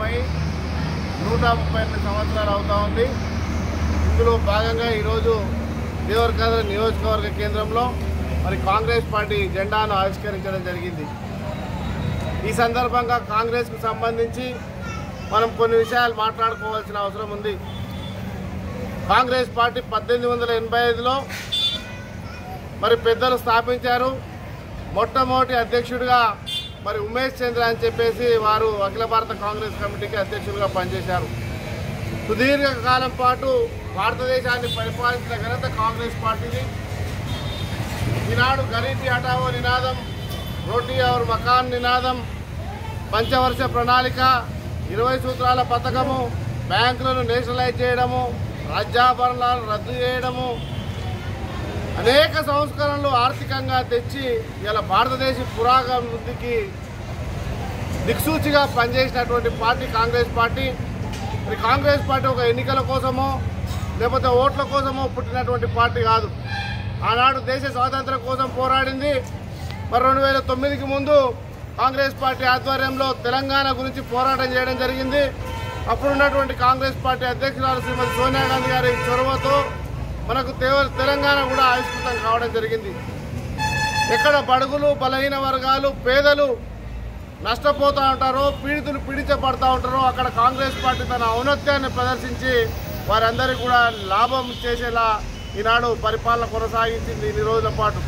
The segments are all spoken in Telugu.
ప్రారంభమై నూట ముప్పై ఎనిమిది సంవత్సరాలు అవుతా ఉంది ఇందులో భాగంగా ఈరోజు దేవరకద్ర నియోజకవర్గ కేంద్రంలో మరి కాంగ్రెస్ పార్టీ జెండాను ఆవిష్కరించడం జరిగింది ఈ సందర్భంగా కాంగ్రెస్కు సంబంధించి మనం కొన్ని విషయాలు మాట్లాడుకోవాల్సిన అవసరం ఉంది కాంగ్రెస్ పార్టీ పద్దెనిమిది వందల ఎనభై ఐదులో మరి పెద్దలు స్థాపించారు మొట్టమొదటి అధ్యక్షుడిగా మరి ఉమేష్ చంద్ర అని చెప్పేసి వారు అఖిల భారత కాంగ్రెస్ కమిటీకి అధ్యక్షులుగా పనిచేశారు సుదీర్ఘ కాలం పాటు భారతదేశాన్ని పరిపాలించిన ఘనత కాంగ్రెస్ పార్టీది ఈనాడు గరీబీ హటావో నినాదం రోటీ ఔర్ మకాన్ నినాదం పంచవర్ష ప్రణాళిక ఇరవై సూత్రాల పథకము బ్యాంకులను నేషనలైజ్ చేయడము రాజ్యాభరణాలను రద్దు చేయడము అనేక సంస్కరణలు ఆర్థికంగా తెచ్చి ఇలా భారతదేశ పురాభివృద్ధికి దిక్సూచిగా పనిచేసినటువంటి పార్టీ కాంగ్రెస్ పార్టీ మరి కాంగ్రెస్ పార్టీ ఒక ఎన్నికల కోసమో లేకపోతే ఓట్ల కోసమో పుట్టినటువంటి పార్టీ కాదు ఆనాడు దేశ స్వాతంత్రం కోసం పోరాడింది మరి రెండు వేల తొమ్మిదికి ముందు కాంగ్రెస్ పార్టీ ఆధ్వర్యంలో తెలంగాణ గురించి పోరాటం చేయడం జరిగింది అప్పుడున్నటువంటి కాంగ్రెస్ పార్టీ అధ్యక్షురాలు శ్రీమతి సోనియా గాంధీ గారి చొరవతో మనకు తెవ- తెలంగాణ కూడా ఆవిష్కృతం కావడం జరిగింది ఎక్కడ బడుగులు బలహీన వర్గాలు పేదలు నష్టపోతూ ఉంటారో పీడితులు పీడించబడతా ఉంటారో అక్కడ కాంగ్రెస్ పార్టీ తన ఔన్నత్యాన్ని ప్రదర్శించి వారందరికీ కూడా లాభం చేసేలా ఈనాడు పరిపాలన కొనసాగించింది ఇన్ని రోజుల పాటు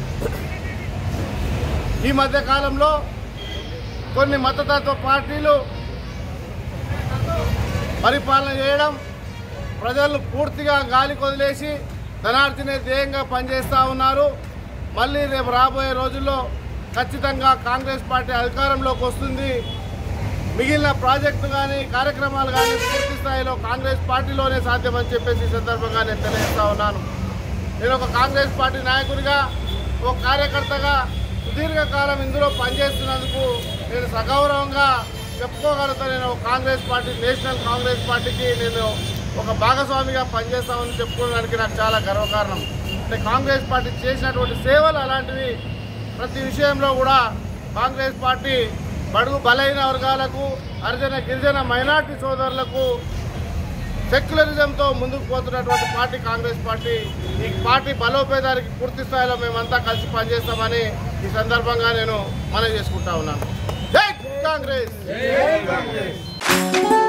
ఈ మధ్య కాలంలో కొన్ని మతతత్వ పార్టీలు పరిపాలన చేయడం ప్రజలను పూర్తిగా గాలి కొదిలేసి ధనార్జనే ధ్యేయంగా పనిచేస్తూ ఉన్నారు మళ్ళీ రేపు రాబోయే రోజుల్లో ఖచ్చితంగా కాంగ్రెస్ పార్టీ అధికారంలోకి వస్తుంది మిగిలిన ప్రాజెక్టు కానీ కార్యక్రమాలు కానీ పూర్తి స్థాయిలో కాంగ్రెస్ పార్టీలోనే సాధ్యమని చెప్పేసి ఈ సందర్భంగా నేను తెలియజేస్తా ఉన్నాను నేను ఒక కాంగ్రెస్ పార్టీ నాయకుడిగా ఒక కార్యకర్తగా సుదీర్ఘకాలం ఇందులో పనిచేస్తున్నందుకు నేను సగౌరవంగా చెప్పుకోగలుగుతాను నేను ఒక కాంగ్రెస్ పార్టీ నేషనల్ కాంగ్రెస్ పార్టీకి నేను ఒక భాగస్వామిగా పనిచేస్తామని చెప్పుకోవడానికి నాకు చాలా గర్వకారణం అంటే కాంగ్రెస్ పార్టీ చేసినటువంటి సేవలు అలాంటివి ప్రతి విషయంలో కూడా కాంగ్రెస్ పార్టీ బడుగు బలైన వర్గాలకు హరిజన గిరిజన మైనార్టీ సోదరులకు సెక్యులరిజంతో ముందుకు పోతున్నటువంటి పార్టీ కాంగ్రెస్ పార్టీ ఈ పార్టీ బలోపేతానికి పూర్తి స్థాయిలో మేమంతా కలిసి పనిచేస్తామని ఈ సందర్భంగా నేను మనవి చేసుకుంటా ఉన్నాను జై కాంగ్రెస్